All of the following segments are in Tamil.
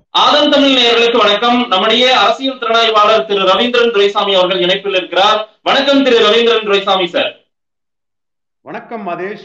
ஆதன் தமிழ் நேயர்களுக்கு வணக்கம் நம்முடைய அரசியல் திறனாய்வாளர் திரு ரவீந்திரன் துரைசாமி அவர்கள் இணைப்பில் இருக்கிறார் வணக்கம் திரு ரவீந்திரன் துரைசாமி சார் வணக்கம் மதேஷ்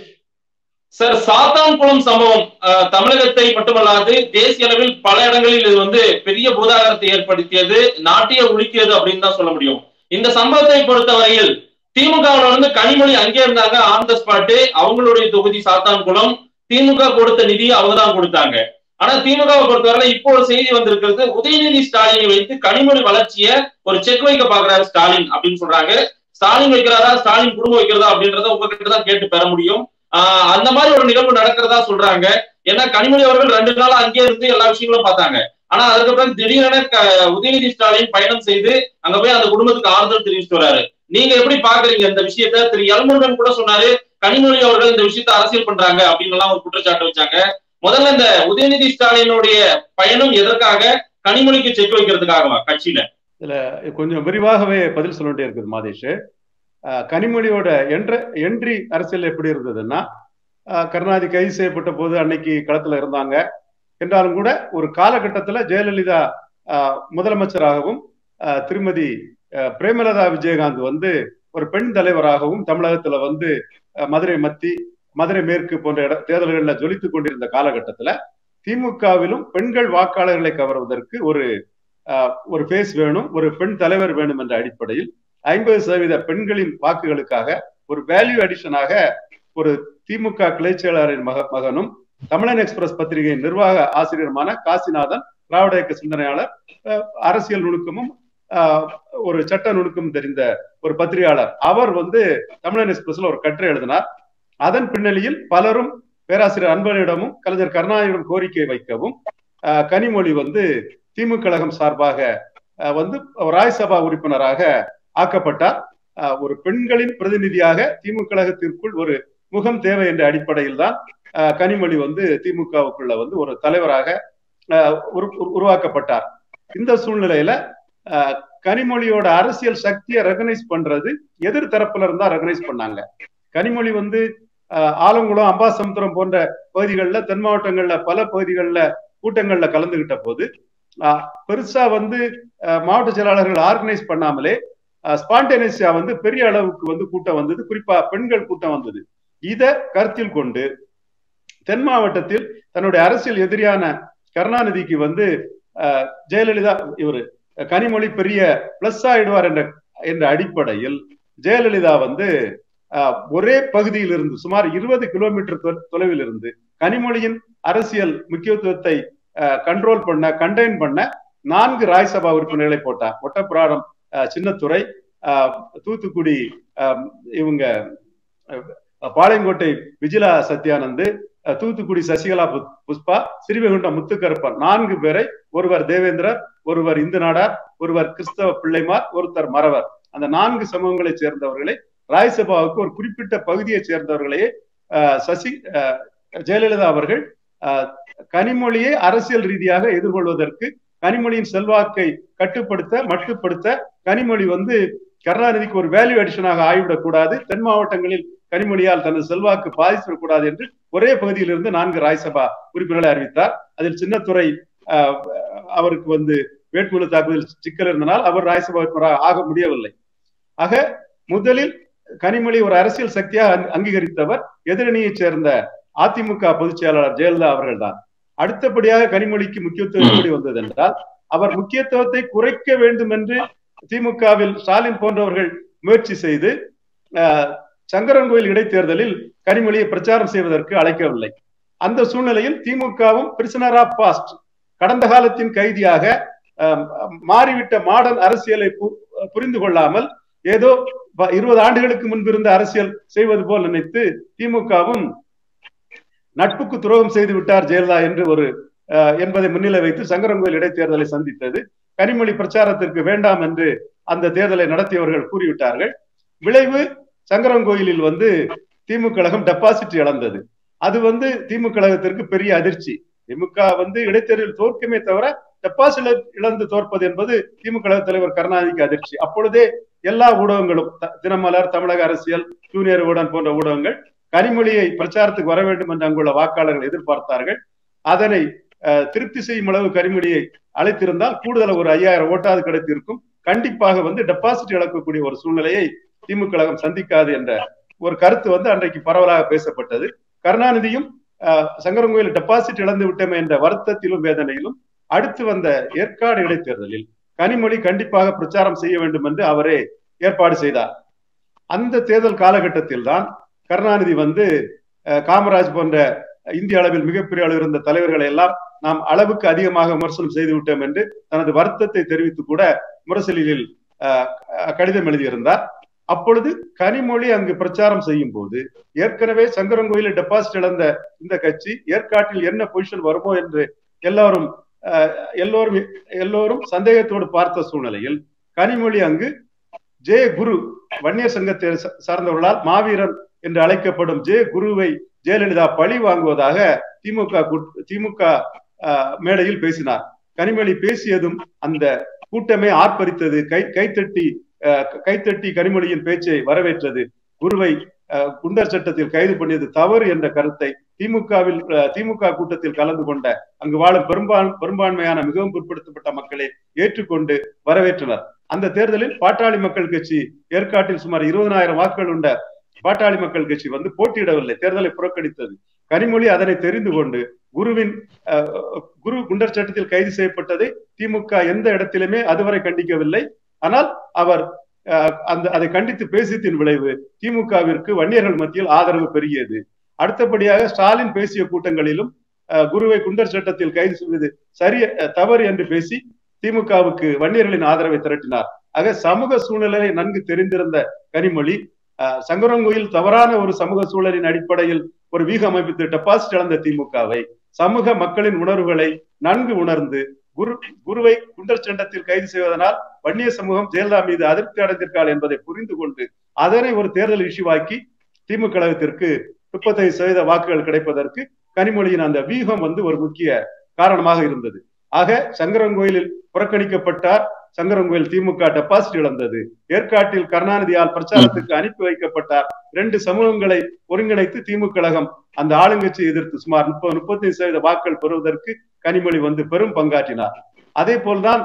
சார் சாத்தான்குளம் சம்பவம் அஹ், தமிழகத்தை மட்டுமல்லாது தேசிய அளவில் பல இடங்களில் இது வந்து பெரிய பூதாகரத்தை ஏற்படுத்தியது நாட்டையே உலுக்கியது அப்படின்னு தான் சொல்ல முடியும் இந்த சம்பவத்தை பொறுத்தவரையில் திமுகவுல வந்து கனிமொழி அங்கே இருந்தாங்க ஆன் த ஸ்பாட்டு அவங்களுடைய தொகுதி சாத்தான்குளம் திமுக கொடுத்த நிதியை அவங்க தான் கொடுத்தாங்க ஆனா திமுகவை பொறுத்தவரை இப்போ ஒரு செய்தி வந்திருக்கிறது உதயநிதி ஸ்டாலினை வைத்து கனிமொழி வளர்ச்சியை ஒரு செக் வைக்க பாக்குறாரு ஸ்டாலின் அப்படின்னு சொல்றாங்க ஸ்டாலின் வைக்கிறாரா ஸ்டாலின் குடும்பம் வைக்கிறதா அப்படின்றத உங்ககிட்ட தான் கேட்டு பெற முடியும் ஆஹ் அந்த மாதிரி ஒரு நிகழ்வு நடக்கிறதா சொல்றாங்க ஏன்னா கனிமொழி அவர்கள் ரெண்டு நாள் அங்கே இருந்து எல்லா விஷயங்களும் பார்த்தாங்க ஆனா அதுக்கப்புறம் திடீரென க- உதயநிதி ஸ்டாலின் பயணம் செய்து அங்க போய் அந்த குடும்பத்துக்கு ஆறுதல் தெரிவிச்சுட்டு வராரு நீங்க எப்படி பாக்குறீங்க இந்த விஷயத்த திரு எல்முருகன் கூட சொன்னாரு கனிமொழி அவர்கள் இந்த விஷயத்த அரசியல் பண்றாங்க அப்படின்னு எல்லாம் ஒரு குற்றச்சாட்டு வச்சாங்க முதல்ல இந்த உதயநிதி ஸ்டாலினுடைய பயணம் எதற்காக கனிமொழிக்கு செக் வைக்கிறதுக்காகவா கட்சியில கொஞ்சம் விரிவாகவே பதில் சொல்ல வேண்டிய இருக்குது மாதேஷ் அஹ், கனிமொழியோட என்ற என்ட்ரி அரசியல் எப்படி இருந்ததுன்னா அஹ், கருணாநிதி கைது செய்யப்பட்ட போது அன்னைக்கு களத்துல இருந்தாங்க என்றாலும் கூட ஒரு காலகட்டத்துல ஜெயலலிதா அஹ், முதலமைச்சராகவும் அஹ், திருமதி அஹ், பிரேமலதா விஜயகாந்த் வந்து ஒரு பெண் தலைவராகவும் தமிழகத்துல வந்து அஹ், மதுரை மத்தி மதுரை மேற்கு போன்ற இட தேர்தல்களில் ஜொலித்துக் கொண்டிருந்த காலகட்டத்துல திமுகவிலும் பெண்கள் வாக்காளர்களை கவர்வதற்கு ஒரு ஆஹ், ஒரு பேஸ் வேணும் ஒரு பெண் தலைவர் வேணும் என்ற அடிப்படையில் ஐம்பது சதவீத பெண்களின் வாக்குகளுக்காக ஒரு வேல்யூ அடிஷனாக ஒரு திமுக கிளை செயலாளரின் மக மகனும் தமிழன் எக்ஸ்பிரஸ் பத்திரிகையின் நிர்வாக ஆசிரியருமான காசிநாதன் திராவிட இயக்க சிந்தனையாளர் ஆஹ், அரசியல் நுணுக்கமும் ஆஹ், ஒரு சட்ட நுணுக்கம் தெரிந்த ஒரு பத்திரிகையாளர் அவர் வந்து தமிழன் எக்ஸ்பிரஸ்ல ஒரு கட்டுரை எழுதினார் அதன் பின்னணியில் பலரும் பேராசிரியர் அன்பனிடமும் கலைஞர் கருணாநிதியிடம் கோரிக்கை வைக்கவும் ஆஹ், கனிமொழி வந்து திமுக கழகம் சார்பாக அஹ், வந்து ராஜ்சபா உறுப்பினராக ஆக்கப்பட்டார் அஹ், ஒரு பெண்களின் பிரதிநிதியாக திமுக கழகத்திற்குள் ஒரு முகம் தேவை என்ற அடிப்படையில் தான் அஹ், கனிமொழி வந்து திமுகவுக்குள்ள வந்து ஒரு தலைவராக அஹ், உரு- உரு- உருவாக்கப்பட்டார் இந்த சூழ்நிலையில அஹ், கனிமொழியோட அரசியல் சக்தியை ரெகனைஸ் பண்றது எதிர் தரப்புல இருந்தா ரெகனைஸ் பண்ணாங்க கனிமொழி வந்து அஹ், ஆலங்குளம் அம்பாசமுத்திரம் போன்ற பகுதிகளில் தென் மாவட்டங்கள்ல பல பகுதிகளில் கூட்டங்கள்ல கலந்துகிட்ட போது ஆஹ் பெருசா வந்து ஆஹ் மாவட்ட செயலாளர்கள் ஆர்கனைஸ் பண்ணாமலே ஸ்பான்டேனியஸா வந்து பெரிய அளவுக்கு வந்து கூட்டம் வந்தது குறிப்பா பெண்கள் கூட்டம் வந்தது இத கருத்தில் கொண்டு தென் மாவட்டத்தில் தன்னுடைய அரசியல் எதிரியான கருணாநிதிக்கு வந்து ஆஹ் ஜெயலலிதா இவரு கனிமொழி பெரிய பிளஸ் ஆயிடுவார் என்ற என்ற அடிப்படையில் ஜெயலலிதா வந்து ஆஹ் ஒரே பகுதியில் இருந்து சுமார் இருபது கிலோமீட்டர் தொ- தொலைவில் இருந்து கனிமொழியின் அரசியல் முக்கியத்துவத்தை கண்ட்ரோல் பண்ண கண்டெயின் பண்ண நான்கு ராஜ்சபா உறுப்பினர்களை போட்டார் ஒட்டப்புராடம் அஹ், சின்னத்துரை அஹ், தூத்துக்குடி அஹ், இவங்க அஹ், பாளையங்கோட்டை விஜிலா சத்யானந்த் அஹ், தூத்துக்குடி சசிகலா புத்- புஷ்பா சிறுவைகுண்டம் முத்துக்கருப்பன் நான்கு பேரை ஒருவர் தேவேந்திரர் ஒருவர் இந்து நாடார் ஒருவர் கிறிஸ்தவ பிள்ளைமார் ஒருத்தர் மறவர் அந்த நான்கு சமூகங்களைச் சேர்ந்தவர்களை ராஜ்சபாவுக்கு ஒரு குறிப்பிட்ட பகுதியைச் சேர்ந்தவர்களையே அஹ், சசி அஹ், ஜெயலலிதா அவர்கள் அஹ், கனிமொழியை அரசியல் ரீதியாக எதிர்கொள்வதற்கு கனிமொழியின் செல்வாக்கை கட்டுப்படுத்த மட்டுப்படுத்த கனிமொழி வந்து கருணாநிதிக்கு ஒரு வேல்யூ அடிஷனாக ஆகிவிடக் கூடாது தென் மாவட்டங்களில் கனிமொழியால் தனது செல்வாக்கு பாதித்துவிடக் என்று ஒரே பகுதியிலிருந்து நான்கு ராஜ்சபா உறுப்பினர்களை அறிவித்தார் அதில் சின்னத்துறை ஆஹ், அவருக்கு வந்து வேட்புமனு தாக்குதல் சிக்கல் இருந்தனால் அவர் ராஜ்சபா உறுப்பினராக ஆக முடியவில்லை ஆக முதலில் கனிமொழி ஒரு அரசியல் சக்தியாக அங்க- அங்கீகரித்தவர் எதிரணியைச் சேர்ந்த அதிமுக பொதுச் செயலாளர் ஜெயலலிதா அவர்கள்தான் அடுத்தபடியாக கனிமொழிக்கு முக்கியத்துவம் எப்படி வந்தது என்றால் அவர் முக்கியத்துவத்தை குறைக்க வேண்டும் என்று திமுகவில் ஸ்டாலின் போன்றவர்கள் முயற்சி செய்து அஹ், சங்கரன்கோயில் இடைத்தேர்தலில் கனிமொழியை பிரச்சாரம் செய்வதற்கு அழைக்கவில்லை அந்த சூழ்நிலையில் திமுகவும் பிரிசனர் ஆஃப் பாஸ்ட் கடந்த காலத்தின் கைதியாக அஹ், மாறிவிட்ட மாடர்ன் அரசியலை பு- புரிந்து கொள்ளாமல் ஏதோ ப- இருபது ஆண்டுகளுக்கு முன்பு இருந்த அரசியல் செய்வது போல் நினைத்து திமுகவும் நட்புக்கு துரோகம் செய்து விட்டார் ஜெயலலிதா என்று ஒரு அஹ், என்பதை முன்னிலை வைத்து சங்கரங்கோயில் இடைத்தேர்தலை சந்தித்தது கனிமொழி பிரச்சாரத்திற்கு வேண்டாம் என்று அந்த தேர்தலை நடத்தியவர்கள் கூறிவிட்டார்கள் விளைவு சங்கரங்கோயிலில் வந்து திமுக கழகம் டெபாசிட் இழந்தது அது வந்து திமுக கழகத்திற்கு பெரிய அதிர்ச்சி திமுக வந்து இடைத்தேர்தலில் தோற்குமே தவிர டெபாசிட் இழந்து தோற்பது என்பது திமுக கழக தலைவர் கருணாநிதிக்கு அதிர்ச்சி அப்பொழுதே எல்லா ஊடகங்களும் த- தினமலர் தமிழக அரசியல் ஜூனியர் ஊடகம் போன்ற ஊடகங்கள் கனிமொழியை பிரச்சாரத்துக்கு வர வேண்டும் என்று அங்குள்ள வாக்காளர்கள் எதிர்பார்த்தார்கள் அதனை திருப்தி செய்யும் அளவு கனிமொழியை அழைத்திருந்தால் கூடுதல் ஒரு ஐயாயிரம் ஓட்டாவது கிடைத்திருக்கும் கண்டிப்பாக வந்து டெபாசிட் இழக்கக்கூடிய ஒரு சூழ்நிலையை திமுக கழகம் சந்திக்காது என்ற ஒரு கருத்து வந்து அன்றைக்கு பரவலாக பேசப்பட்டது கருணாநிதியும் சங்கரங்கோயில் டெபாசிட் இழந்து விட்டோம் என்ற வருத்தத்திலும் வேதனையிலும் அடுத்து வந்த ஏற்காடு இடைத்தேர்தலில் கனிமொழி கண்டிப்பாக பிரச்சாரம் செய்ய வேண்டும் என்று அவரே ஏற்பாடு செய்தார் அந்த தேர்தல் காலகட்டத்தில் தான் கருணாநிதி வந்து காமராஜ் போன்ற இந்திய அளவில் மிகப்பெரிய அளவில் இருந்த தலைவர்களை எல்லாம் நாம் அளவுக்கு அதிகமாக விமர்சனம் செய்து விட்டோம் என்று தனது வருத்தத்தை தெரிவித்து கூட முரசொலியில் கடிதம் எழுதியிருந்தார் அப்பொழுது கனிமொழி அங்கு பிரச்சாரம் செய்யும் போது ஏற்கனவே சங்கரங்கோயில டெபாசிட் இழந்த இந்த கட்சி ஏற்காட்டில் என்ன பொசிஷன் வருமோ என்று எல்லாரும் எல்லோரும் எல்லோரும் சந்தேகத்தோடு பார்த்த சூழ்நிலையில் கனிமொழி அங்கு ஜே குரு வன்னியர் சங்கத்தை சார்ந்தவர்களால் மாவீரன் என்று அழைக்கப்படும் ஜே குருவை ஜெயலலிதா பழி வாங்குவதாக திமுக திமுக மேடையில் பேசினார் கனிமொழி பேசியதும் அந்த கூட்டமே ஆர்ப்பரித்தது கை கைத்தட்டி கைத்தட்டி கனிமொழியின் பேச்சை வரவேற்றது குருவை குண்டர் சட்டத்தில் கைது பண்ணியது தவறு என்ற கருத்தை திமுகவில் திமுக கூட்டத்தில் கலந்து கொண்ட அங்கு வாழும் பெரும்பான் பெரும்பான்மையான மிகவும் பிற்படுத்தப்பட்ட மக்களை ஏற்றுக்கொண்டு வரவேற்றனர் அந்த தேர்தலில் பாட்டாளி மக்கள் கட்சி ஏற்காட்டில் சுமார் இருபதனாயிரம் வாக்குகள் உண்ட பாட்டாளி மக்கள் கட்சி வந்து போட்டியிடவில்லை தேர்தலை புறக்கணித்தது கனிமொழி அதனை தெரிந்து கொண்டு குருவின் குரு குண்டர் சட்டத்தில் கைது செய்யப்பட்டதை திமுக எந்த இடத்திலுமே அதுவரை கண்டிக்கவில்லை ஆனால் அவர் அந்த அதை கண்டித்து பேசியத்தின் விளைவு திமுகவிற்கு வன்னியர்கள் மத்தியில் ஆதரவு பெருகியது அடுத்தபடியாக ஸ்டாலின் பேசிய கூட்டங்களிலும் குருவை குண்டர் சட்டத்தில் கைது செய்வது சரி தவறு என்று பேசி திமுகவுக்கு வன்னியர்களின் ஆதரவை திரட்டினார் ஆக சமூக சூழ்நிலை நன்கு தெரிந்திருந்த கனிமொழி சங்கரங்கோயில் தவறான ஒரு சமூக சூழலின் அடிப்படையில் ஒரு வீக அமைப்பித்து டெபாசிட் இழந்த திமுகவை சமூக மக்களின் உணர்வுகளை நன்கு உணர்ந்து குரு குருவை குண்டர் சண்டத்தில் கைது செய்வதனால் வன்னிய சமூகம் ஜெயலலிதா மீது அதிருப்தி அடைந்திருக்காள் என்பதை புரிந்து கொண்டு அதனை ஒரு தேர்தல் இஷ்யூவாக்கி திமுக கழகத்திற்கு முப்பத்தைந்து சதவீத வாக்குகள் கிடைப்பதற்கு கனிமொழியின் அந்த வியூகம் வந்து ஒரு முக்கிய காரணமாக இருந்தது ஆக சங்கரங்கோயிலில் புறக்கணிக்கப்பட்டார் சங்கரங்கோயில் திமுக டெபாசிட் இழந்தது ஏற்காட்டில் கருணாநிதியால் பிரச்சாரத்துக்கு அனுப்பி வைக்கப்பட்டார் இரண்டு சமூகங்களை ஒருங்கிணைத்து திமுக கழகம் அந்த ஆளுங்கட்சி எதிர்த்து சுமார் முப்பது முப்பத்தி சதவீத வாக்குகள் பெறுவதற்கு கனிமொழி வந்து பெரும் பங்காற்றினார் அதே போல்தான்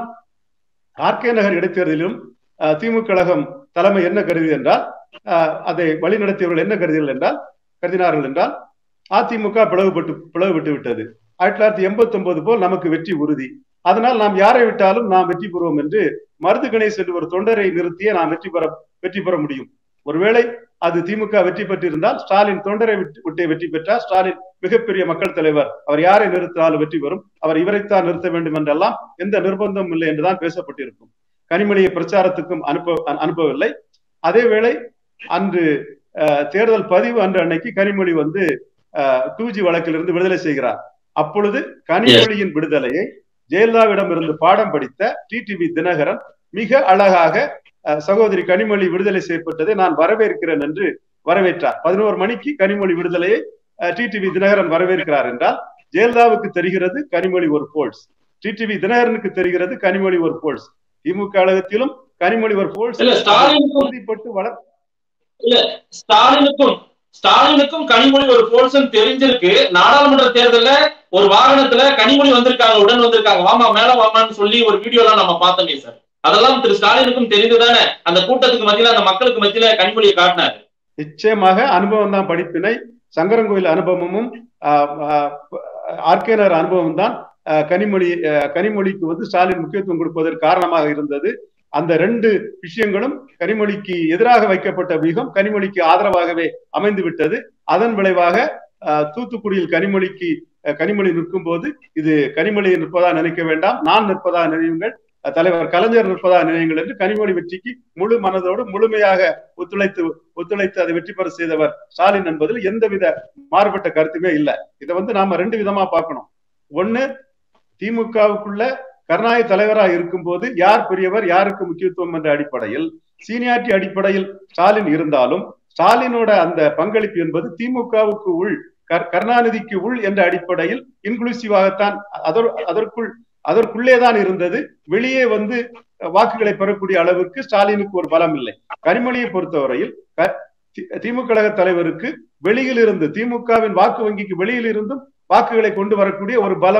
ஆர்கே நகர் இடைத்தேர்தலிலும் திமுக கழகம் தலைமை என்ன கருதி என்றால் அதை வழிநடத்தியவர்கள் என்ன கருதிகள் என்றால் கருதினார்கள் என்றால் அதிமுக பிளவுபட்டு பிளவுபட்டு விட்டது ஆயிரத்தி தொள்ளாயிரத்தி எண்பத்தி ஒன்பது போல் நமக்கு வெற்றி உறுதி அதனால் நாம் யாரை விட்டாலும் நாம் வெற்றி பெறுவோம் என்று மருது கணேஷ் என்று ஒரு தொண்டரை நிறுத்தியே நாம் வெற்றி பெற வெற்றி பெற முடியும் ஒருவேளை அது திமுக வெற்றி பெற்றிருந்தால் ஸ்டாலின் தொண்டரை விட்டு வெற்றி பெற்றார் ஸ்டாலின் மிகப்பெரிய மக்கள் தலைவர் அவர் யாரை நிறுத்தினாலும் வெற்றி பெறும் அவர் இவரைத்தான் நிறுத்த வேண்டும் என்றெல்லாம் எந்த நிர்பந்தமும் இல்லை என்றுதான் பேசப்பட்டிருக்கும் கனிமொழியை பிரச்சாரத்துக்கும் அனுப்ப அனுப்பவில்லை அதே வேளை அன்று தேர்தல் பதிவு அன்று அன்னைக்கு கனிமொழி வந்து டூ ஜி வழக்கிலிருந்து விடுதலை செய்கிறார் அப்பொழுது கனிமொழியின் விடுதலையை ஜெயலலிதாவிடம் இருந்து பாடம் படித்த டிடிவி தினகரன் மிக அழகாக சகோதரி கனிமொழி விடுதலை செய்யப்பட்டதை நான் வரவேற்கிறேன் என்று வரவேற்றார் பதினோரு மணிக்கு கனிமொழி விடுதலையை டிடிவி தினகரன் வரவேற்கிறார் என்றால் ஜெயலலிதாவுக்கு தெரிகிறது கனிமொழி ஒரு போல்ஸ் டிடிவி தினகரனுக்கு தெரிகிறது கனிமொழி ஒரு போல்ஸ் திமுக கழகத்திலும் கனிமொழி ஒரு போல்ஸ் உறுதிப்பட்டு வளர் இல்ல ஸ்டாலினுக்கும் ஸ்டாலினுக்கும் கனிமொழி ஒரு போல்சன் தெரிஞ்சிருக்கு நாடாளுமன்ற தேர்தல்ல ஒரு வாகனத்துல கனிமொழி வந்திருக்காங்க உடன் வந்திருக்காங்க வாமா மேல வாமான்னு சொல்லி ஒரு வீடியோ எல்லாம் நம்ம பார்த்தோமே சார் அதெல்லாம் திரு ஸ்டாலினுக்கும் தெரிந்துதானே அந்த கூட்டத்துக்கு மத்தியில அந்த மக்களுக்கு மத்தியில கனிமொழியை காட்டினாரு நிச்சயமாக அனுபவம் தான் படிப்பினை சங்கரங்கோயில் அனுபவமும் ஆர்கேனர் அனுபவம் தான் கனிமொழி கனிமொழிக்கு வந்து ஸ்டாலின் முக்கியத்துவம் கொடுப்பதற்கு காரணமாக இருந்தது அந்த ரெண்டு விஷயங்களும் கனிமொழிக்கு எதிராக வைக்கப்பட்ட வியூகம் கனிமொழிக்கு ஆதரவாகவே அமைந்து விட்டது அதன் விளைவாக தூத்துக்குடியில் கனிமொழிக்கு கனிமொழி நிற்கும் போது இது கனிமொழி நிற்பதா நினைக்க வேண்டாம் நான் நிற்பதா நினைவுங்கள் தலைவர் கலைஞர் நிற்பதா நினைவுங்கள் என்று கனிமொழி வெற்றிக்கு முழு மனதோடு முழுமையாக ஒத்துழைத்து ஒத்துழைத்து அதை வெற்றி பெற செய்தவர் ஸ்டாலின் என்பதில் எந்தவித மாறுபட்ட கருத்துமே இல்லை இதை வந்து நாம ரெண்டு விதமா பார்க்கணும் ஒண்ணு திமுகவுக்குள்ள கருணாநிதி தலைவராக இருக்கும் போது யார் பெரியவர் யாருக்கு முக்கியத்துவம் என்ற அடிப்படையில் சீனியாரிட்டி அடிப்படையில் ஸ்டாலின் இருந்தாலும் ஸ்டாலினோட அந்த பங்களிப்பு என்பது திமுகவுக்கு உள் கருணாநிதிக்கு உள் என்ற அடிப்படையில் இன்க்ளூசிவாகத்தான் அதற்குள் அதற்குள்ளே தான் இருந்தது வெளியே வந்து வாக்குகளை பெறக்கூடிய அளவுக்கு ஸ்டாலினுக்கு ஒரு பலம் இல்லை கனிமொழியை பொறுத்தவரையில் திமுக கழக தலைவருக்கு வெளியில் இருந்து திமுகவின் வாக்கு வங்கிக்கு வெளியில் இருந்தும் வாக்குகளை கொண்டு வரக்கூடிய ஒரு பலமும்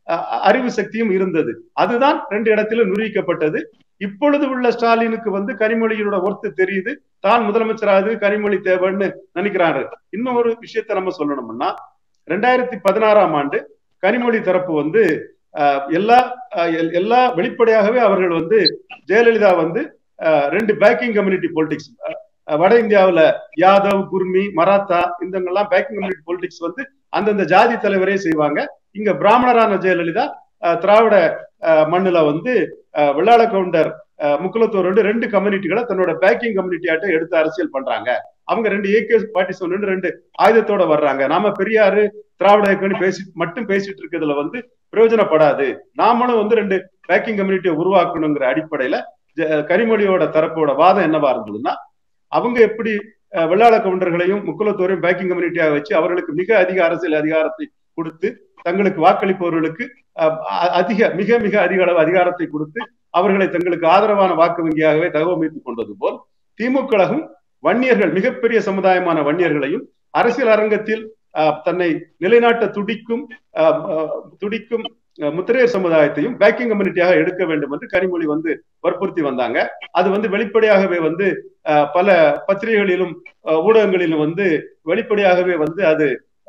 அறிவு சக்தியும் இருந்தது அதுதான் ரெண்டு இடத்திலும் நிரூபிக்கப்பட்டது இப்பொழுது உள்ள ஸ்டாலினுக்கு வந்து கனிமொழியோட ஒர்த்து தெரியுது தான் முதலமைச்சராது கனிமொழி தேவைன்னு நினைக்கிறாரு இன்னும் ஒரு விஷயத்த நம்ம சொல்லணும்னா ரெண்டாயிரத்தி பதினாறாம் ஆண்டு கனிமொழி தரப்பு வந்து எல்லா எல்லா வெளிப்படையாகவே அவர்கள் வந்து ஜெயலலிதா வந்து ரெண்டு பேக்கிங் கம்யூனிட்டி பொலிட்டிக்ஸ் வட இந்தியாவில் யாதவ் குர்மி மராத்தா இந்த பேக்கிங் கம்யூனிட்டி பொலிட்டிக்ஸ் வந்து அந்தந்த ஜாதி தலைவரே செய்வாங்க இங்க பிராமணரான ஜெயலலிதா திராவிட மண்ணுல வந்து வெள்ளாள கவுண்டர் முக்குலத்தோர் ரெண்டு ரெண்டு கம்யூனிட்டிகளை தன்னோட பேக்கிங் கம்யூனிட்டியாட்ட எடுத்து அரசியல் பண்றாங்க அவங்க ரெண்டு ஏகே பார்ட்டிஸ் ஒன்று ரெண்டு ஆயுதத்தோட வர்றாங்க நாம பெரியாரு திராவிட இயக்கம்னு பேசி மட்டும் பேசிட்டு இருக்கிறதுல வந்து பிரயோஜனப்படாது நாமளும் வந்து ரெண்டு பேக்கிங் கம்யூனிட்டியை உருவாக்கணுங்கிற அடிப்படையில கனிமொழியோட தரப்போட வாதம் என்னவா இருந்ததுன்னா அவங்க எப்படி வெள்ளாள கவுண்டர்களையும் முக்குலத்தோரையும் பேக்கிங் கம்யூனிட்டியாக வச்சு அவர்களுக்கு மிக அதிக அரசியல் அதிகாரத்தை கொடுத்து தங்களுக்கு வாக்களிப்பவர்களுக்கு அதிக மிக மிக அதிக அளவு அதிகாரத்தை கொடுத்து அவர்களை தங்களுக்கு ஆதரவான வாக்கு வங்கியாகவே தகவமைத்துக் கொண்டது போல் திமுக கழகம் வன்னியர்கள் மிகப்பெரிய சமுதாயமான வன்னியர்களையும் அரசியல் அரங்கத்தில் தன்னை நிலைநாட்ட துடிக்கும் துடிக்கும் முத்திரையர் சமுதாயத்தையும் பேக்கிங் கம்யூனிட்டியாக எடுக்க வேண்டும் என்று கனிமொழி வந்து வற்புறுத்தி வந்தாங்க அது வந்து வெளிப்படையாகவே வந்து பல பத்திரிகைகளிலும் ஊடகங்களிலும் வந்து வெளிப்படையாகவே வந்து அது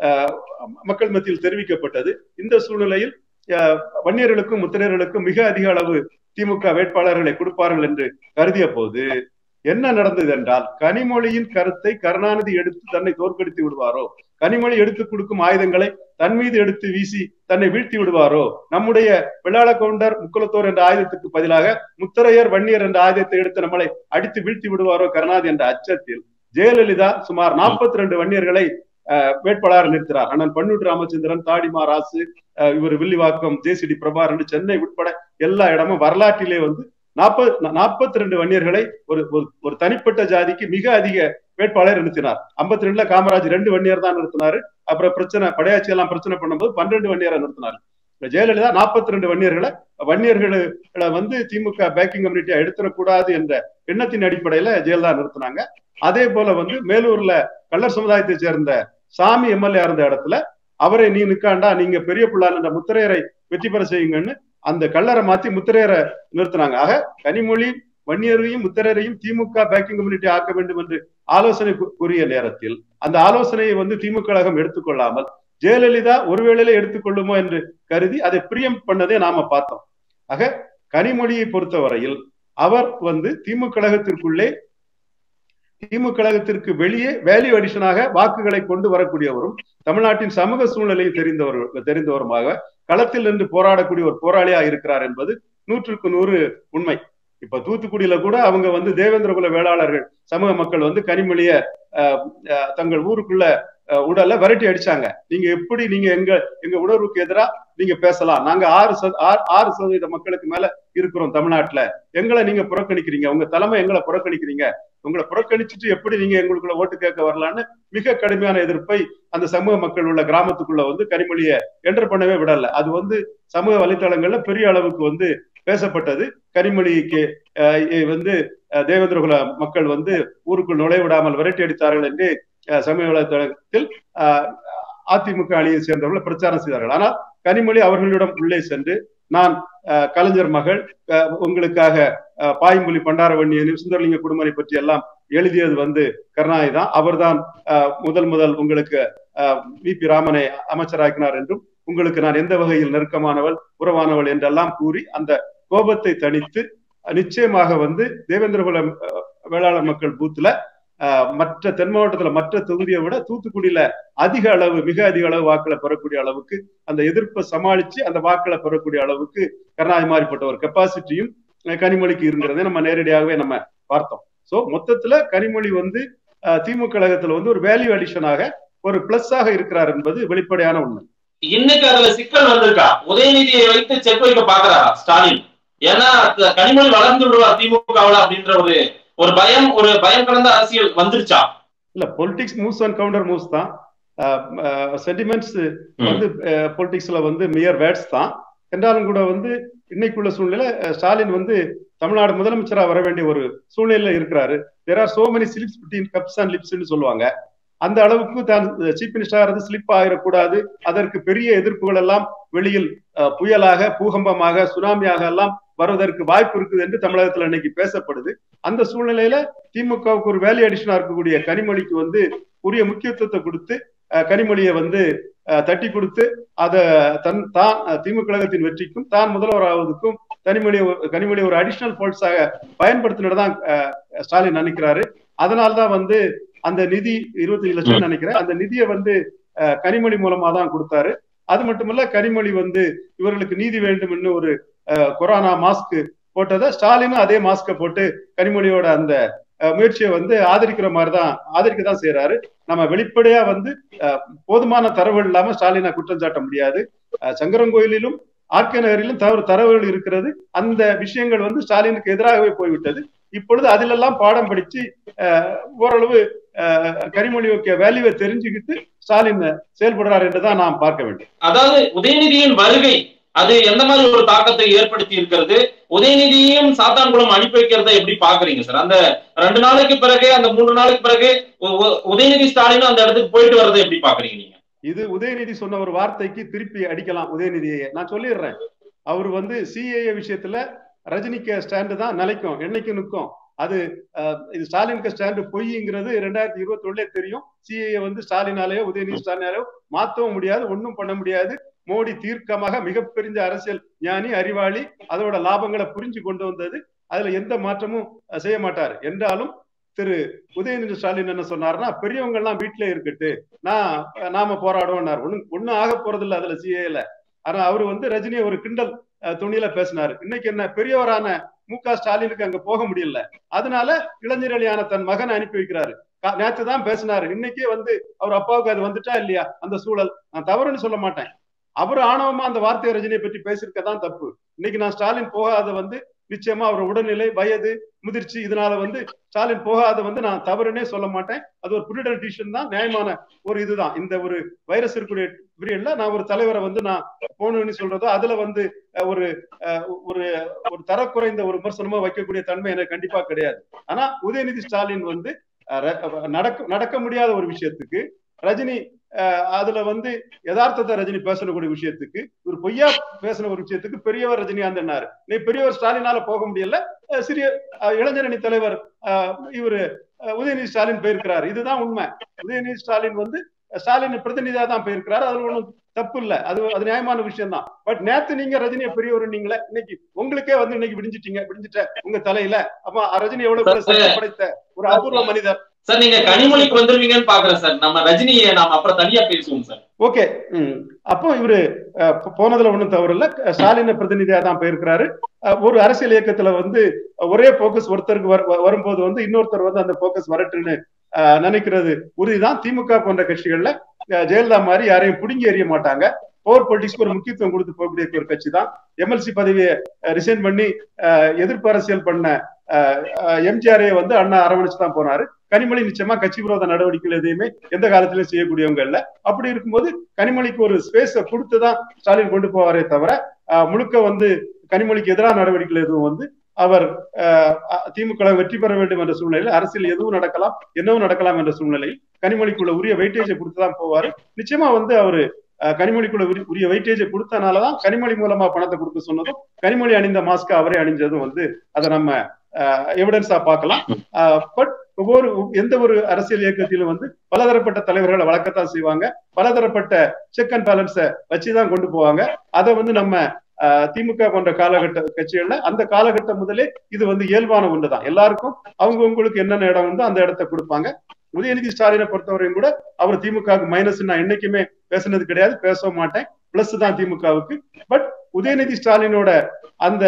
மக்கள் மத்தியில் தெரிவிக்கப்பட்டது இந்த சூழ்நிலையில் வன்னியர்களுக்கும் முத்திரையர்களுக்கும் மிக அதிக அளவு திமுக வேட்பாளர்களை கொடுப்பார்கள் என்று கருதிய போது என்ன நடந்தது என்றால் கனிமொழியின் கருத்தை கருணாநிதி எடுத்து தன்னை தோற்கடித்து விடுவாரோ கனிமொழி எடுத்து கொடுக்கும் ஆயுதங்களை தன் மீது எடுத்து வீசி தன்னை வீழ்த்தி விடுவாரோ நம்முடைய வெள்ளாள கவுண்டர் முக்குலத்தோர் என்ற ஆயுதத்துக்கு பதிலாக முத்தரையர் வன்னியர் என்ற ஆயுதத்தை எடுத்து நம்மளை அடித்து வீழ்த்தி விடுவாரோ கருணாநிதி என்ற அச்சத்தில் ஜெயலலிதா சுமார் நாற்பத்தி ரெண்டு வன்னியர்களை வேட்பாளர் நிறுத்தினார் அண்ணன் பன்னூர் ராமச்சந்திரன் தாடிமா ராசு இவர் வில்லிவாக்கம் ஜேசிடி பிரபாரன் சென்னை உட்பட எல்லா இடமும் வரலாற்றிலே வந்து நாற்பது நாற்பத்தி ரெண்டு வன்னியர்களை ஒரு ஒரு தனிப்பட்ட ஜாதிக்கு மிக அதிக வேட்பாளர் நிறுத்தினார் ஐம்பத்தி ரெண்டுல காமராஜ் ரெண்டு வன்னியர் தான் நிறுத்தினாரு அப்புறம் பிரச்சனை படையாட்சி எல்லாம் பிரச்சனை பண்ணும்போது பன்னெண்டு வன்னியரை நிறுத்தினார் ஜெயலலிதா நாற்பத்தி ரெண்டு வன்னியர்களை வன்னியர்களை வந்து திமுக பேக்கிங் கம்யூனிட்டியா எடுத்துடக்கூடாது என்ற எண்ணத்தின் அடிப்படையில ஜெயலலிதா நிறுத்தினாங்க அதே போல வந்து மேலூர்ல கள்ளர் சமுதாயத்தை சேர்ந்த சாமி எம்எல்ஏ இருந்த இடத்துல அவரை நீ நிக்காண்டா நீங்க பெரிய பிள்ளான் என்ற முத்திரையரை வெற்றி பெற செய்யுங்கன்னு அந்த கல்லறை மாத்தி முத்திரையரை நிறுத்தினாங்க ஆக கனிமொழி வன்னியரையும் முத்திரையரையும் திமுக பேக்கிங் கம்யூனிட்டி ஆக்க வேண்டும் என்று ஆலோசனை கூறிய நேரத்தில் அந்த ஆலோசனையை வந்து திமுக கழகம் எடுத்துக்கொள்ளாமல் ஜெயலலிதா ஒருவேளையில எடுத்துக்கொள்ளுமோ என்று கருதி அதை பிரியம் பண்ணதே நாம பார்த்தோம் ஆக கனிமொழியை பொறுத்தவரையில் அவர் வந்து திமுக கழகத்திற்குள்ளே திமுக கழகத்திற்கு வெளியே வேல்யூ அடிஷனாக வாக்குகளை கொண்டு வரக்கூடியவரும் தமிழ்நாட்டின் சமூக சூழ்நிலையை தெரிந்தவர் தெரிந்தவருமாக களத்தில் நின்று போராடக்கூடிய ஒரு போராளியா இருக்கிறார் என்பது நூற்றுக்கு நூறு உண்மை இப்ப தூத்துக்குடியில கூட அவங்க வந்து தேவேந்திரகுல வேளாளர்கள் சமூக மக்கள் வந்து கனிமொழிய தங்கள் ஊருக்குள்ள உடல்ல விரட்டி அடிச்சாங்க நீங்க எப்படி நீங்க எங்க எங்க உணர்வுக்கு எதிராக நீங்க பேசலாம் நாங்க ஆறு ஆறு சதவீத மக்களுக்கு மேல இருக்கிறோம் தமிழ்நாட்டுல எங்களை நீங்க புறக்கணிக்கிறீங்க உங்க தலைமை எங்களை புறக்கணிக்கிறீங்க உங்களை புறக்கணிச்சுட்டு எப்படி நீங்க எங்களுக்குள்ள ஓட்டு கேட்க வரலான்னு மிக கடுமையான எதிர்ப்பை அந்த சமூக மக்கள் உள்ள கிராமத்துக்குள்ள வந்து கனிமொழிய என்டர் பண்ணவே விடல அது வந்து சமூக வலைத்தளங்கள்ல பெரிய அளவுக்கு வந்து பேசப்பட்டது கனிமொழிக்கு வந்து தேவேந்திரகுல மக்கள் வந்து ஊருக்குள் நுழைய விடாமல் விரட்டி அடித்தார்கள் என்று சமூக வலைதளத்தில் அதிமுக அணியை சேர்ந்தவர்கள் பிரச்சாரம் செய்தார்கள் ஆனால் கனிமொழி அவர்களிடம் உள்ளே சென்று நான் கலைஞர் மகள் உங்களுக்காக பாயம்புலி பண்டாரவண்ணியன் சுந்தரலிங்க குடும்பரை பற்றி எல்லாம் எழுதியது வந்து கருணாநிதி தான் அவர்தான் முதல் முதல் உங்களுக்கு வி பி ராமனை அமைச்சராக்கினார் என்றும் உங்களுக்கு நான் எந்த வகையில் நெருக்கமானவள் உறவானவள் என்றெல்லாம் கூறி அந்த கோபத்தை தணித்து நிச்சயமாக வந்து தேவேந்திரகுல வேளாளர் மக்கள் பூத்துல மற்ற தென் மாவட்டத்துல மற்ற தொகுதியை விட தூத்துக்குடியில அதிக அளவு மிக அதிக அளவு வாக்களை பெறக்கூடிய அளவுக்கு அந்த எதிர்ப்பை சமாளிச்சு அந்த வாக்களை பெறக்கூடிய அளவுக்கு கருணாநிதி மாறிப்பட்ட ஒரு கெப்பாசிட்டியும் கனிமொழிக்கு இருக்கிறதே நம்ம நேரடியாகவே நம்ம பார்த்தோம் சோ மொத்தத்துல கனிமொழி வந்து திமுக கழகத்துல வந்து ஒரு வேல்யூ அடிஷனாக ஒரு பிளஸ் ஆக இருக்கிறார் என்பது வெளிப்படையான உண்மை இன்னைக்கு அதுல சிக்கல் வந்திருக்கா உதயநிதியை வைத்து செக் வைக்க பாக்குறாரா ஸ்டாலின் ஏன்னா கனிமொழி வளர்ந்து விடுவார் திமுகவுல அப்படின்ற ஒரு ஒரு பயம் ஒரு பயம் கலந்த அரசியல் வந்துருச்சா இல்ல politics moves and counter moves தான் சென்டிமெண்ட்ஸ் வந்து பொலிட்டிக்ஸ்ல வந்து மியர் வேர்ட்ஸ் தான் என்றாலும் கூட வந்து இன்னைக்குள்ள சூழ்நிலை ஸ்டாலின் வந்து தமிழ்நாடு முதலமைச்சரா வர வேண்டிய ஒரு சூழ்நிலையில இருக்கிறாரு there are so many slips between cups and லிப்ஸ்னு சொல்லுவாங்க அந்த அளவுக்கு தான் சீஃப் மினிஸ்டர் ஸ்லிப் ஆகிடக்கூடாது அதற்கு பெரிய எதிர்ப்புகள் எல்லாம் வெளியில் புயலாக பூகம்பமாக சுனாமியாக எல்லாம் வருவதற்கு வாய்ப்பு இருக்குது என்று தமிழகத்துல இன்னைக்கு பேசப்படுது அந்த சூழ்நிலையில திமுகவுக்கு ஒரு வேலை அடிஷனா இருக்கக்கூடிய கனிமொழிக்கு வந்து உரிய முக்கியத்துவத்தை கொடுத்து கனிமொழியை வந்து தட்டி கொடுத்து அத தன் தான் திமுக கழகத்தின் வெற்றிக்கும் தான் முதல்வராவதுக்கும் கனிமொழி கனிமொழி ஒரு அடிஷனல் போர்ட்ஸாக பயன்படுத்தினதான் ஸ்டாலின் நினைக்கிறாரு அதனால்தான் வந்து அந்த நிதி இருபத்தஞ்சு லட்சம் நினைக்கிறேன் அந்த நிதியை வந்து கனிமொழி மூலமா தான் கொடுத்தாரு அது மட்டுமல்ல கனிமொழி வந்து இவர்களுக்கு நீதி வேண்டும் ஒரு கொரோனா மாஸ்க் போட்டதை ஸ்டாலினும் அதே மாஸ்கை போட்டு கனிமொழியோட அந்த முயற்சியை வந்து ஆதரிக்கிற மாதிரி தான் ஆதரிக்க தான் செய்யறாரு நம்ம வெளிப்படையா வந்து போதுமான தரவுகள் இல்லாம ஸ்டாலினை குற்றம் சாட்ட முடியாது சங்கரங்கோயிலிலும் ஆர்கே நகரிலும் தவறு தரவுகள் இருக்கிறது அந்த விஷயங்கள் வந்து ஸ்டாலினுக்கு எதிராகவே போய்விட்டது இப்பொழுது அதிலெல்லாம் பாடம் படிச்சு ஓரளவு கனிமொழி வேல்யூவை தெரிஞ்சுக்கிட்டு ஸ்டாலின் செயல்படுறார் என்றுதான் நாம் பார்க்க வேண்டும் அதாவது உதயநிதியின் வருகை அது எந்த மாதிரி ஒரு தாக்கத்தை ஏற்படுத்தி இருக்கிறது உதயநிதியையும் சாத்தான்குளம் அனுப்பி வைக்கிறத எப்படி பாக்குறீங்க சார் அந்த ரெண்டு நாளைக்கு பிறகு அந்த மூன்று நாளைக்கு பிறகு உதயநிதி ஸ்டாலினும் அந்த இடத்துக்கு போயிட்டு வர்றதை எப்படி பாக்குறீங்க நீங்க இது உதயநிதி சொன்ன ஒரு வார்த்தைக்கு திருப்பி அடிக்கலாம் உதயநிதியை நான் சொல்லிடுறேன் அவர் வந்து சிஏஏ விஷயத்துல ரஜினிக்கு ஸ்டாண்டு தான் நிலைக்கும் என்னைக்கு நிற்கும் அது இது ஸ்டாலினுக்கு ஸ்டாண்டு பொய்ங்கிறது ரெண்டாயிரத்தி இருபத்தி ஒண்ணுல தெரியும் சிஏஏ வந்து ஸ்டாலினாலேயோ உதயநிதி ஸ்டாலினாலேயோ மாற்றவும் முடியாது ஒன்றும் பண்ண முடியாது மோடி தீர்க்கமாக மிகப்பெரிய அரசியல் ஞானி அறிவாளி அதோட லாபங்களை புரிஞ்சு கொண்டு வந்தது அதுல எந்த மாற்றமும் செய்ய மாட்டார் என்றாலும் திரு உதயநிதி ஸ்டாலின் என்ன சொன்னார்னா பெரியவங்க எல்லாம் வீட்டுல இருக்கட்டு நான் நாம போராடுவோம்னார் ஒண்ணு ஒண்ணும் ஆக போறது இல்லை அதுல சிஏல ஆனா அவரு வந்து ரஜினியை ஒரு கிண்டல் துணியில பேசினாரு இன்னைக்கு என்ன பெரியவரான மு க ஸ்டாலினுக்கு அங்க போக முடியல அதனால இளைஞரணியான தன் மகனை அனுப்பி வைக்கிறாரு நேற்று தான் பேசினாரு இன்னைக்கே வந்து அவர் அப்பாவுக்கு அது வந்துட்டா இல்லையா அந்த சூழல் நான் தவறுன்னு சொல்ல மாட்டேன் அவர் ஆணவமா அந்த வார்த்தை ரஜினியை பற்றி பேசியிருக்கதான் தப்பு இன்னைக்கு நான் ஸ்டாலின் போகாத வந்து நிச்சயமா அவர் உடல்நிலை வயது முதிர்ச்சி இதனால வந்து ஸ்டாலின் போகாத வந்து நான் தவறுனே சொல்ல மாட்டேன் அது ஒரு புரிடல் டிசிஷன் தான் நியாயமான ஒரு இதுதான் இந்த ஒரு வைரஸ் இருக்கக்கூடிய பீரியட்ல நான் ஒரு தலைவரை வந்து நான் போகணும்னு சொல்றதோ அதுல வந்து ஒரு ஒரு ஒரு தரக்குறைந்த ஒரு விமர்சனமா வைக்கக்கூடிய தன்மை எனக்கு கண்டிப்பா கிடையாது ஆனா உதயநிதி ஸ்டாலின் வந்து நடக்க நடக்க முடியாத ஒரு விஷயத்துக்கு ரஜினி அதுல வந்து யதார்த்தத்தை ரஜினி பேசக்கூடிய விஷயத்துக்கு ஒரு பொய்யா பேசின ஒரு விஷயத்துக்கு பெரியவர் ரஜினிகாந்த் நீ பெரியவர் ஸ்டாலினால போக முடியல சிறிய இளைஞரணி தலைவர் இவரு உதயநிதி ஸ்டாலின் போயிருக்கிறார் இதுதான் உண்மை உதயநிதி ஸ்டாலின் வந்து ஸ்டாலின் பிரதிநிதியா தான் போயிருக்கிறார் அதுல ஒண்ணும் தப்பு இல்ல அது அது நியாயமான விஷயம் தான் பட் நேத்து நீங்க ரஜினியை பெரியவர் நீங்களே இன்னைக்கு உங்களுக்கே வந்து இன்னைக்கு விடிஞ்சிட்டீங்க விடிஞ்சிட்ட உங்க தலையில அப்ப ரஜினி எவ்வளவு படைத்த ஒரு அபூர்வ மனிதர் சார் நீங்க கனிமொழிக்கு வந்துருவீங்கன்னு பாக்குறேன் சார் நம்ம ரஜினியை நாம அப்புறம் தனியா பேசுவோம் சார் ஓகே அப்போ இவரு போனதுல ஒண்ணும் தவறு இல்ல ஸ்டாலின பிரதிநிதியா தான் போயிருக்கிறாரு ஒரு அரசியல் இயக்கத்துல வந்து ஒரே போக்கஸ் ஒருத்தருக்கு வரும்போது வந்து இன்னொருத்தர் வந்து அந்த போக்கஸ் வரட்டுன்னு நினைக்கிறது உறுதிதான் திமுக போன்ற கட்சிகள்ல ஜெயலலிதா மாதிரி யாரையும் பிடுங்கி எறிய மாட்டாங்க பவர் பொலிட்டிக்ஸ்க்கு ஒரு முக்கியத்துவம் கொடுத்து போகக்கூடிய ஒரு கட்சி தான் எம்எல்சி பதவியை ரிசைன் பண்ணி எதிர்ப்பு அரசியல் பண்ண எம்ஜிஆரே வந்து அண்ணா அரவணைச்சு தான் போனாரு கனிமொழி நிச்சயமா கட்சி விரோத நடவடிக்கைகள் எதையுமே எந்த காலத்திலும் செய்யக்கூடியவங்க இல்ல அப்படி இருக்கும்போது கனிமொழிக்கு ஒரு ஸ்பேஸ கொடுத்துதான் ஸ்டாலின் கொண்டு போவாரே தவிர முழுக்க வந்து கனிமொழிக்கு எதிரான நடவடிக்கைகள் எதுவும் வந்து அவர் திமுக வெற்றி பெற வேண்டும் என்ற சூழ்நிலையில் அரசியல் எதுவும் நடக்கலாம் என்னவும் நடக்கலாம் என்ற சூழ்நிலையில் கனிமொழிக்குள்ள உரிய வெயிட்டேஜை கொடுத்துதான் போவாரு நிச்சயமா வந்து அவரு கனிமொழிக்குள்ள உரிய வெயிட்டேஜை கொடுத்தனாலதான் கனிமொழி மூலமா பணத்தை கொடுக்க சொன்னதும் கனிமொழி அணிந்த மாஸ்க் அவரே அணிஞ்சதும் வந்து அதை நம்ம எவிடன்ஸா பார்க்கலாம் பட் ஒவ்வொரு எந்த ஒரு அரசியல் இயக்கத்திலும் வந்து பலதரப்பட்ட தலைவர்களை வளர்க்கத்தான் செய்வாங்க பலதரப்பட்ட செக் அண்ட் பேலன்ஸை வச்சுதான் கொண்டு போவாங்க அதை வந்து நம்ம திமுக போன்ற காலகட்ட கட்சிகள்ல அந்த காலகட்டம் முதலே இது வந்து இயல்பான ஒன்றுதான் எல்லாருக்கும் அவங்கவுங்களுக்கு என்னென்ன இடம் வந்து அந்த இடத்த கொடுப்பாங்க உதயநிதி ஸ்டாலினை பொறுத்தவரையும் கூட அவர் திமுகவுக்கு மைனஸ் நான் என்னைக்குமே பேசுனது கிடையாது பேச மாட்டேன் பிளஸ் தான் திமுகவுக்கு பட் உதயநிதி ஸ்டாலினோட அந்த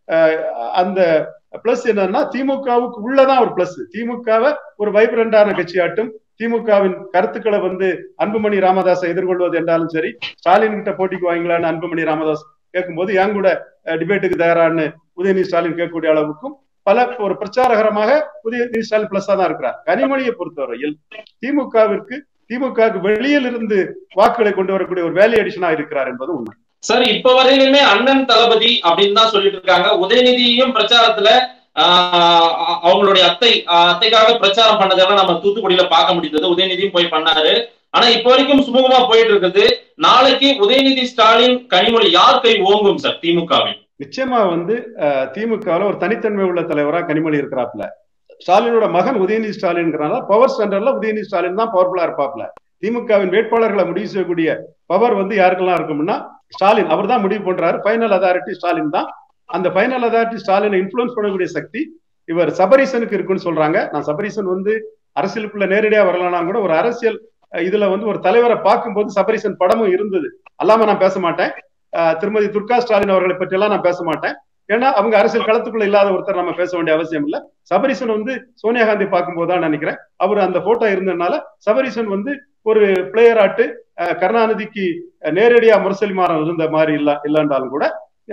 அந்த பிளஸ் என்னன்னா திமுகவுக்கு உள்ளதான் ஒரு பிளஸ் திமுகவை ஒரு வைப்ரண்டான கட்சியாட்டும் திமுகவின் கருத்துக்களை வந்து அன்புமணி ராமதாஸை எதிர்கொள்வது என்றாலும் சரி ஸ்டாலின் கிட்ட போட்டிக்கு வாங்கலான்னு அன்புமணி ராமதாஸ் கேட்கும்போது என் கூட டிபேட்டுக்கு தயாரான்னு உதயநிதி ஸ்டாலின் கேட்கக்கூடிய அளவுக்கும் பல ஒரு பிரச்சாரகரமாக உதயநிதி ஸ்டாலின் பிளஸா தான் இருக்கிறார் கனிமொழியை பொறுத்தவரையில் திமுகவிற்கு திமுகவுக்கு வெளியில் இருந்து வாக்குகளை கொண்டு வரக்கூடிய ஒரு வேலை அடிஷனா இருக்கிறார் என்பது உண்மை சார் இப்ப வரையிலுமே அண்ணன் தளபதி அப்படின்னு தான் சொல்லிட்டு இருக்காங்க உதயநிதியும் பிரச்சாரத்துல அவங்களுடைய அத்தை அத்தைக்காக பிரச்சாரம் பண்ணதெல்லாம் நம்ம தூத்துக்குடியில பார்க்க முடிந்தது உதயநிதியும் போய் பண்ணாரு ஆனா இப்ப வரைக்கும் சுமூகமா போயிட்டு இருக்குது நாளைக்கு உதயநிதி ஸ்டாலின் கனிமொழி யார் கை ஓங்கும் சார் திமுகவில் நிச்சயமா வந்து திமுகவில் ஒரு தனித்தன்மை உள்ள தலைவரா கனிமொழி இருக்கிறாப்ல ஸ்டாலினோட மகன் உதயநிதி ஸ்டாலின்ங்கிறனால பவர் சென்டர்ல உதயநிதி ஸ்டாலின் தான் பவர்ஃபுல்லா இருப்பாப்ல திமுகவின் வேட்பாளர்களை முடிவு செய்யக்கூடிய பவர் வந்து யாருக்கெல்லாம் இருக்கும்னா ஸ்டாலின் அவர் தான் முடிவு பண்றாரு ஃபைனல் அதாரிட்டி ஸ்டாலின் தான் அந்த ஃபைனல் அதாரிட்டி ஸ்டாலினை இன்ஃபுளுன்ஸ் பண்ணக்கூடிய சக்தி இவர் சபரீசனுக்கு இருக்குன்னு சொல்றாங்க நான் சபரீசன் வந்து அரசியலுக்குள்ள நேரடியா வரலனா கூட ஒரு அரசியல் இதுல வந்து ஒரு தலைவரை பார்க்கும்போது சபரீசன் படமும் இருந்தது அல்லாம நான் பேச மாட்டேன் திருமதி துர்கா ஸ்டாலின் அவர்களை பற்றி எல்லாம் நான் பேச மாட்டேன் ஏன்னா அவங்க அரசியல் களத்துக்குள்ள இல்லாத ஒருத்தர் நம்ம பேச வேண்டிய அவசியம் இல்ல சபரீசன் வந்து சோனியா காந்தி பார்க்கும்போது தான் நினைக்கிறேன் அவர் அந்த போட்டோ இருந்ததுனால சபரீசன் வந்து ஒரு பிளேயர் ஆட்டு கருணாநிதிக்கு நேரடியா முரசொலி மாறம் இருந்த மாதிரி இல்ல இல்லைன்றாலும் கூட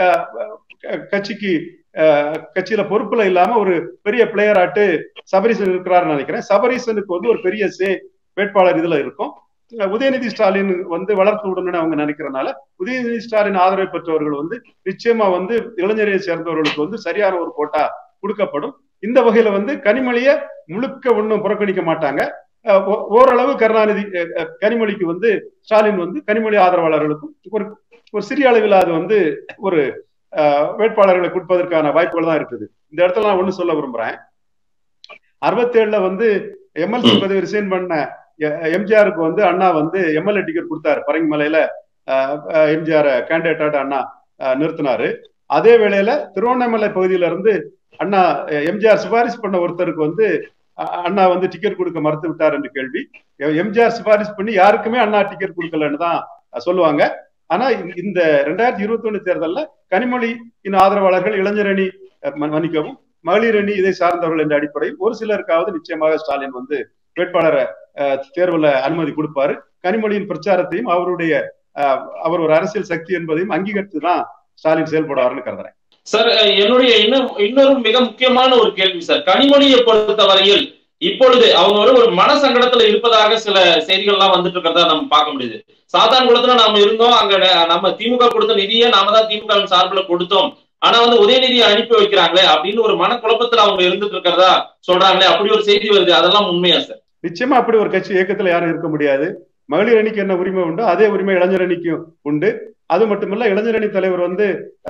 கட்சிக்கு கட்சியில பொறுப்புல இல்லாம ஒரு பெரிய பிளேயர் ஆட்டு சபரீசன் இருக்கிறாருன்னு நினைக்கிறேன் சபரீசனுக்கு வந்து ஒரு பெரிய சே வேட்பாளர் இதுல இருக்கும் உதயநிதி ஸ்டாலின் வந்து வளர்த்து விடணும்னு அவங்க நினைக்கிறனால உதயநிதி ஸ்டாலின் ஆதரவை பெற்றவர்கள் வந்து நிச்சயமா வந்து இளைஞரை சேர்ந்தவர்களுக்கு வந்து சரியான ஒரு கோட்டா கொடுக்கப்படும் இந்த வகையில வந்து கனிமொழிய முழுக்க ஒன்றும் புறக்கணிக்க மாட்டாங்க ஓரளவு கருணாநிதி கனிமொழிக்கு வந்து ஸ்டாலின் வந்து கனிமொழி ஆதரவாளர்களுக்கும் ஒரு ஒரு சிறிய அளவில் அது வந்து ஒரு வேட்பாளர்களை கொடுப்பதற்கான வாய்ப்புகள் தான் இருக்குது இந்த இடத்துல நான் ஒண்ணு சொல்ல விரும்புறேன் அறுபத்தி ஏழுல வந்து எம்எல்சி பதவி ரிசைன் பண்ண எம்ஜிஆருக்கு வந்து அண்ணா வந்து எம்எல்ஏ டிக்கெட் கொடுத்தாரு பரங்கிமலையில எம்ஜிஆர் கேண்டிடேட் அண்ணா நிறுத்தினாரு அதே வேளையில திருவண்ணாமலை பகுதியில இருந்து அண்ணா எம்ஜிஆர் சிபாரிசு பண்ண ஒருத்தருக்கு வந்து அண்ணா வந்து டிக்கெட் கொடுக்க மறுத்து விட்டார் என்று கேள்வி எம்ஜிஆர் சிபாரிசு பண்ணி யாருக்குமே அண்ணா டிக்கெட் கொடுக்கலன்னு தான் சொல்லுவாங்க ஆனா இந்த ரெண்டாயிரத்தி இருபத்தி ஒண்ணு தேர்தல்ல கனிமொழியின் ஆதரவாளர்கள் இளைஞரணி மன்னிக்கவும் மகளிர் அணி இதை சார்ந்தவர்கள் என்ற அடிப்படையில் ஒரு சிலருக்காவது நிச்சயமாக ஸ்டாலின் வந்து வேட்பாளரை தேர்வுல அனுமதி கொடுப்பாரு கனிமொழியின் பிரச்சாரத்தையும் அவருடைய அவர் ஒரு அரசியல் சக்தி என்பதையும் அங்கீகரித்து தான் ஸ்டாலின் செயல்படுவார்னு கருதுறேன் சார் என்னுடைய இன்னும் இன்னொரு மிக முக்கியமான ஒரு கேள்வி சார் கனிமொழியை பொறுத்த வரையில் இப்பொழுது அவங்க ஒரு ஒரு மன சங்கடத்துல இருப்பதாக சில செய்திகள்லாம் வந்துட்டு இருக்கிறதா நம்ம பார்க்க முடியுது சாத்தான்குளத்துல நாம இருந்தோம் அங்க நம்ம திமுக கொடுத்த நிதியை நாம தான் திமுகவின் சார்பில் கொடுத்தோம் ஆனா வந்து உதயநிதியை அனுப்பி வைக்கிறாங்களே அப்படின்னு ஒரு மனக்குழப்பத்துல அவங்க இருந்துட்டு இருக்கிறதா சொல்றாங்களே அப்படி ஒரு செய்தி வருது அதெல்லாம் உண்மையா சார் நிச்சயமா அப்படி ஒரு கட்சி இயக்கத்துல யாரும் இருக்க முடியாது மகளிர் அணிக்கு என்ன உரிமை உண்டோ அதே உரிமை இளைஞர் அணிக்கும் உண்டு அது மட்டுமல்ல இளைஞர் அணி தலைவர் வந்து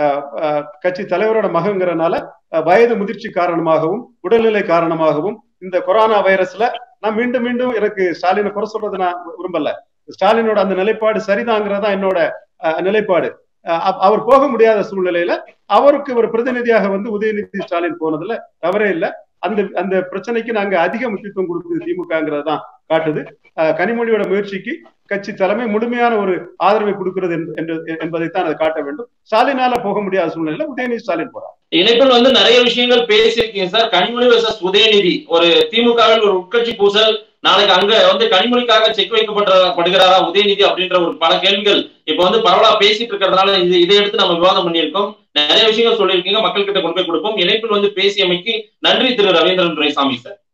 கட்சி தலைவரோட மகங்கிறனால வயது முதிர்ச்சி காரணமாகவும் உடல்நிலை காரணமாகவும் இந்த கொரோனா வைரஸ்ல நான் மீண்டும் மீண்டும் எனக்கு ஸ்டாலினை குறை சொல்றது நான் விரும்பல ஸ்டாலினோட அந்த நிலைப்பாடு சரிதாங்கிறதா என்னோட நிலைப்பாடு அவர் போக முடியாத சூழ்நிலையில அவருக்கு ஒரு பிரதிநிதியாக வந்து உதயநிதி ஸ்டாலின் போனதுல தவறே இல்லை அந்த அந்த பிரச்சனைக்கு நாங்க அதிக முக்கியத்துவம் கொடுக்குது திமுகங்கிறது தான் காட்டுது கனிமொழியோட முயற்சிக்கு கட்சி தலைமை முழுமையான ஒரு ஆதரவை கொடுக்கிறது என்பதைத்தான் அதை காட்ட வேண்டும் ஸ்டாலினால போக முடியாத சூழ்நிலையில உதயநிதி ஸ்டாலின் போறார் இணைப்பில் வந்து நிறைய விஷயங்கள் பேசியிருக்கீங்க சார் கனிமொழி வர்சஸ் உதயநிதி ஒரு திமுகவில் ஒரு உட்கட்சி பூசல் நாளைக்கு அங்க வந்து கனிமொழிக்காக செக் வைக்கப்படுகிறாரா உதயநிதி அப்படின்ற ஒரு பல கேள்விகள் இப்ப வந்து பரவலா பேசிட்டு இருக்கிறதுனால இது இதை எடுத்து நம்ம விவாதம் பண்ணியிருக்கோம் நிறைய விஷயங்கள் சொல்லியிருக்கீங்க மக்கள் கிட்ட கொண்டு போய் கொடுப்போம் இணைப்பில் வந்து பேசியமைக்கு நன்றி திரு ரவீந்திரன் துரைசாமி சார்